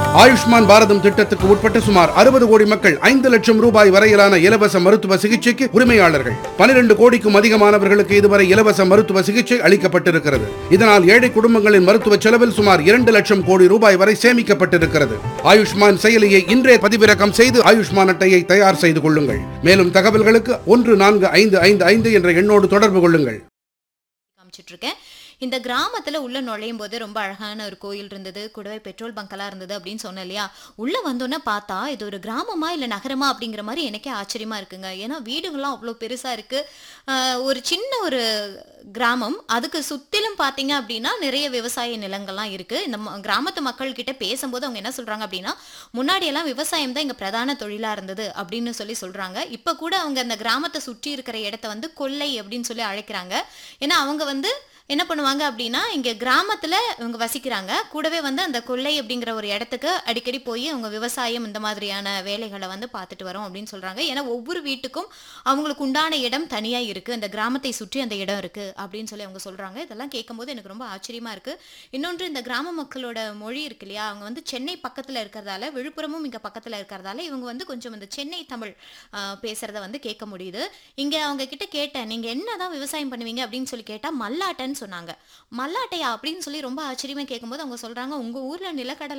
ஆயுஷ்மான் பாரதம் திட்டத்துக்கு உட்பட்ட சுமார் அறுபது கோடி மக்கள் ஐந்து லட்சம் ரூபாய் வரையிலான இலவச மருத்துவ சிகிச்சைக்கு உரிமையாளர்கள் பனிரெண்டு கோடிக்கும் அதிகமானவர்களுக்கு இதுவரை இலவச மருத்துவ சிகிச்சை அளிக்கப்பட்டிருக்கிறது இதனால் ஏழை குடும்பங்களின் மருத்துவ செலவில் சுமார் இரண்டு லட்சம் கோடி ரூபாய் வரை சேமிக்கப்பட்டிருக்கிறது ஆயுஷ்மான் செயலியை இன்றே பதிவிறக்கம் செய்து ஆயுஷ்மான் அட்டையை தயார் செய்து கொள்ளுங்கள் மேலும் தகவல்களுக்கு ஒன்று நான்கு ஐந்து ஐந்து ஐந்து என்ற எண்ணோடு தொடர்பு கொள்ளுங்கள் காமிச்சிட்டு இருக்கேன் இந்த கிராமத்துல உள்ள நுழையும் போது ரொம்ப அழகான ஒரு கோயில் இருந்தது கூடவே பெட்ரோல் பங்கெல்லாம் இருந்தது அப்படின்னு சொன்னேன் இல்லையா உள்ள வந்தோன்னே பார்த்தா இது ஒரு கிராமமா இல்ல நகரமா அப்படிங்கிற மாதிரி எனக்கே ஆச்சரியமா இருக்குங்க ஏன்னா வீடுகள்லாம் அவ்வளோ பெருசா இருக்கு ஆஹ் ஒரு சின்ன ஒரு கிராமம் அதுக்கு சுத்திலும் பார்த்தீங்க அப்படின்னா நிறைய விவசாய நிலங்கள்லாம் இருக்கு இந்த ம- கிராமத்து மக்கள் கிட்ட பேசும்போது அவங்க என்ன சொல்றாங்க அப்படின்னா முன்னாடி எல்லாம் விவசாயம் தான் இங்க பிரதான தொழிலா இருந்தது அப்படின்னு சொல்லி சொல்றாங்க இப்ப கூட அவங்க அந்த கிராமத்தை சுற்றி இருக்கிற இடத்த வந்து கொல்லை அப்படின்னு சொல்லி அழைக்கிறாங்க ஏன்னா அவங்க வந்து என்ன பண்ணுவாங்க அப்படின்னா இங்க கிராமத்துல இவங்க வசிக்கிறாங்க கூடவே வந்து அந்த கொல்லை அப்படிங்கிற ஒரு இடத்துக்கு அடிக்கடி போய் அவங்க விவசாயம் இந்த மாதிரியான வேலைகளை வந்து பார்த்துட்டு வரோம் அப்படின்னு சொல்றாங்க ஏன்னா ஒவ்வொரு வீட்டுக்கும் அவங்களுக்கு உண்டான இடம் தனியா இருக்கு அந்த கிராமத்தை சுற்றி அந்த இடம் இருக்கு அப்படின்னு சொல்லி அவங்க சொல்றாங்க இதெல்லாம் கேட்கும்போது எனக்கு ரொம்ப ஆச்சரியமா இருக்கு இன்னொன்று இந்த கிராம மக்களோட மொழி இருக்கு இல்லையா அவங்க வந்து சென்னை பக்கத்துல இருக்கிறதால விழுப்புரமும் இங்க பக்கத்துல இருக்கிறதால இவங்க வந்து கொஞ்சம் இந்த சென்னை தமிழ் ஆஹ், பேசுறத வந்து கேட்க முடியுது இங்க அவங்க கிட்ட கேட்டேன் நீங்க என்னதான் விவசாயம் பண்ணுவீங்க அப்படின்னு சொல்லி கேட்டா மல்லாட்டைன்னு சொன்னாங்க மல்லாட்டையா அப்படின்னு சொல்லி ரொம்ப ஆச்சரியமா கேட்கும்போது அவங்க சொல்றாங்க உங்க ஊர்ல நிலக்கடலை